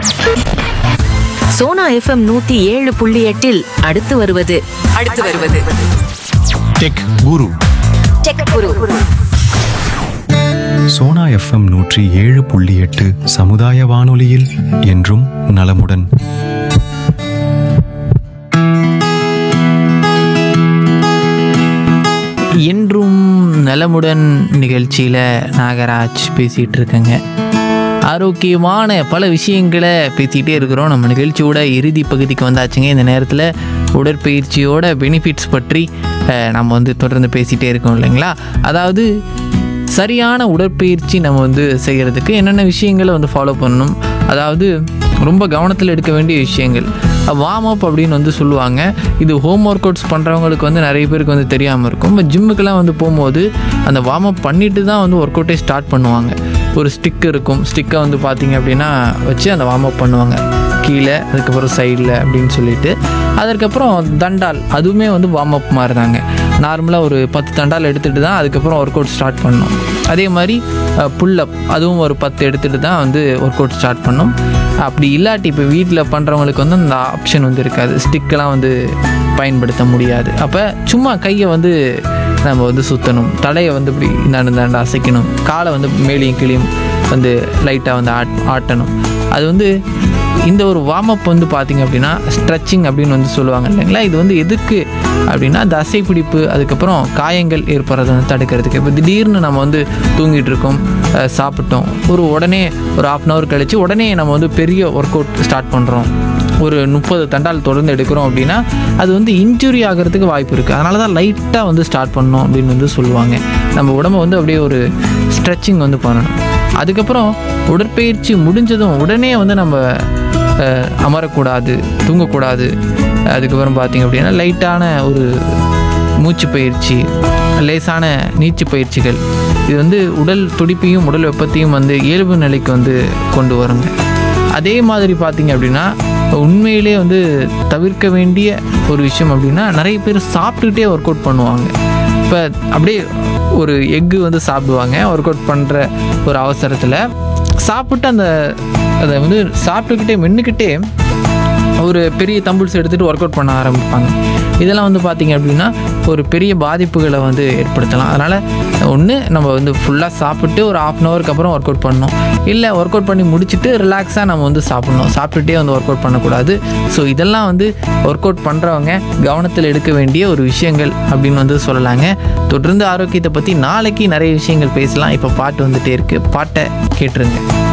Sona FM நூத்தி ஏழு புள்ளி எட்டில் அடுத்து வருவது அடுத்து வருவது டெக் குரு சோனா எஃப்எம் நூற்றி ஏழு புள்ளி எட்டு சமுதாய வானொலியில் என்றும் நலமுடன் என்றும் நலமுடன் நிகழ்ச்சியில் நாகராஜ் பேசிகிட்டு இருக்கேங்க ஆரோக்கியமான பல விஷயங்களை பேசிக்கிட்டே இருக்கிறோம் நம்ம நிகழ்ச்சியோட இறுதி பகுதிக்கு வந்தாச்சுங்க இந்த நேரத்தில் உடற்பயிற்சியோட பெனிஃபிட்ஸ் பற்றி அஹ், நம்ம வந்து தொடர்ந்து பேசிகிட்டே இருக்கோம் இல்லைங்களா அதாவது சரியான உடற்பயிற்சி நம்ம வந்து செய்கிறதுக்கு என்னென்ன விஷயங்களை வந்து ஃபாலோ பண்ணணும் அதாவது ரொம்ப கவனத்தில் எடுக்க வேண்டிய விஷயங்கள் வார்ம் அப் அப்படின்னு வந்து சொல்லுவாங்க இது ஹோம் ஒர்க் அவுட்ஸ் பண்ணுறவங்களுக்கு வந்து நிறைய பேருக்கு வந்து தெரியாமல் இருக்கும் இப்போ ஜிம்முக்கெல்லாம் வந்து போகும்போது அந்த வார்ம் அப் பண்ணிட்டு தான் வந்து ஒர்க் அவுட்டே ஸ்டார்ட் பண்ணுவாங்க ஒரு ஸ்டிக் இருக்கும் ஸ்டிக்கை வந்து பார்த்தீங்க அப்படின்னா வச்சு அந்த வார்ம் அப் பண்ணுவாங்க கீழே அதுக்கப்புறம் சைடில் அப்படின்னு சொல்லிட்டு அதற்கப்புறம் தண்டால் அதுவுமே வந்து வார்ம் அப் மாதிரி தாங்க நார்மலாக ஒரு பத்து தண்டால் எடுத்துகிட்டு தான் அதுக்கப்புறம் ஒர்க் அவுட் ஸ்டார்ட் பண்ணணும் அதே மாதிரி புல்லப் அதுவும் ஒரு பத்து எடுத்துகிட்டு தான் வந்து ஒர்க் அவுட் ஸ்டார்ட் பண்ணணும் அப்படி இல்லாட்டி இப்போ வீட்டில் பண்ணுறவங்களுக்கு வந்து அந்த ஆப்ஷன் வந்து இருக்காது ஸ்டிக்கெல்லாம் வந்து பயன்படுத்த முடியாது அப்போ சும்மா கையை வந்து நம்ம வந்து சுற்றணும் தலையை வந்து இப்படி இந்தாண்டு இந்தாண்டு அசைக்கணும் காலை வந்து மேலேயும் கீழேயும் வந்து லைட்டாக வந்து ஆட் ஆட்டணும் அது வந்து இந்த ஒரு வார்ம் அப் வந்து பார்த்திங்க அப்படின்னா ஸ்ட்ரெச்சிங் அப்படின்னு வந்து சொல்லுவாங்க இல்லைங்களா இது வந்து எதுக்கு அப்படின்னா தசை பிடிப்பு அதுக்கப்புறம் காயங்கள் ஏற்படுறதை வந்து தடுக்கிறதுக்கு இப்போ திடீர்னு நம்ம வந்து தூங்கிட்டு இருக்கோம் அஹ் சாப்பிட்டோம் ஒரு உடனே ஒரு ஆஃப் அன் ஹவர் கழித்து உடனே நம்ம வந்து பெரிய ஒர்க் அவுட் ஸ்டார்ட் பண்ணுறோம் ஒரு முப்பது தண்டால் தொடர்ந்து எடுக்கிறோம் அப்படின்னா அது வந்து இன்ஜுரி ஆகிறதுக்கு வாய்ப்பு இருக்குது அதனால தான் லைட்டாக வந்து ஸ்டார்ட் பண்ணணும் அப்படின்னு வந்து சொல்லுவாங்க நம்ம உடம்ப வந்து அப்படியே ஒரு ஸ்ட்ரெச்சிங் வந்து பண்ணணும் அதுக்கப்புறம் உடற்பயிற்சி முடிஞ்சதும் உடனே வந்து நம்ம அஹ், அமரக்கூடாது தூங்கக்கூடாது அதுக்கப்புறம் பார்த்திங்க அப்படின்னா லைட்டான ஒரு மூச்சு பயிற்சி லேசான நீச்சு பயிற்சிகள் இது வந்து உடல் துடிப்பையும் உடல் வெப்பத்தையும் வந்து இயல்பு நிலைக்கு வந்து கொண்டு வருங்க அதே மாதிரி பார்த்தீங்க அப்படின்னா உண்மையிலே வந்து தவிர்க்க வேண்டிய ஒரு விஷயம் அப்படின்னா நிறைய பேர் சாப்பிட்டுக்கிட்டே ஒர்க் அவுட் பண்ணுவாங்க இப்போ அப்படியே ஒரு எக்கு வந்து சாப்பிடுவாங்க ஒர்க் அவுட் பண்ணுற ஒரு அவசரத்தில் சாப்பிட்டு அந்த அதை வந்து சாப்பிட்டுக்கிட்டே மென்னுக்கிட்டே ஒரு பெரிய தம்பிள்ஸ் எடுத்துகிட்டு ஒர்க் அவுட் பண்ண ஆரம்பிப்பாங்க இதெல்லாம் வந்து பார்த்திங்க அப்படின்னா ஒரு பெரிய பாதிப்புகளை வந்து ஏற்படுத்தலாம் அதனால் ஒன்று நம்ம வந்து ஃபுல்லாக சாப்பிட்டு ஒரு ஆஃப் அன் ஹவருக்கு அப்புறம் ஒர்க் அவுட் பண்ணணும் இல்லை ஒர்க் அவுட் பண்ணி முடிச்சுட்டு ரிலாக்ஸாக நம்ம வந்து சாப்பிட்ணும் சாப்பிட்டுட்டே வந்து ஒர்க் அவுட் பண்ணக்கூடாது ஸோ இதெல்லாம் வந்து ஒர்க் அவுட் பண்ணுறவங்க கவனத்தில் எடுக்க வேண்டிய ஒரு விஷயங்கள் அப்படின்னு வந்து சொல்லலாங்க தொடர்ந்து ஆரோக்கியத்தை பற்றி நாளைக்கு நிறைய விஷயங்கள் பேசலாம் இப்போ பாட்டு வந்துட்டே இருக்குது பாட்டை கேட்டுருங்க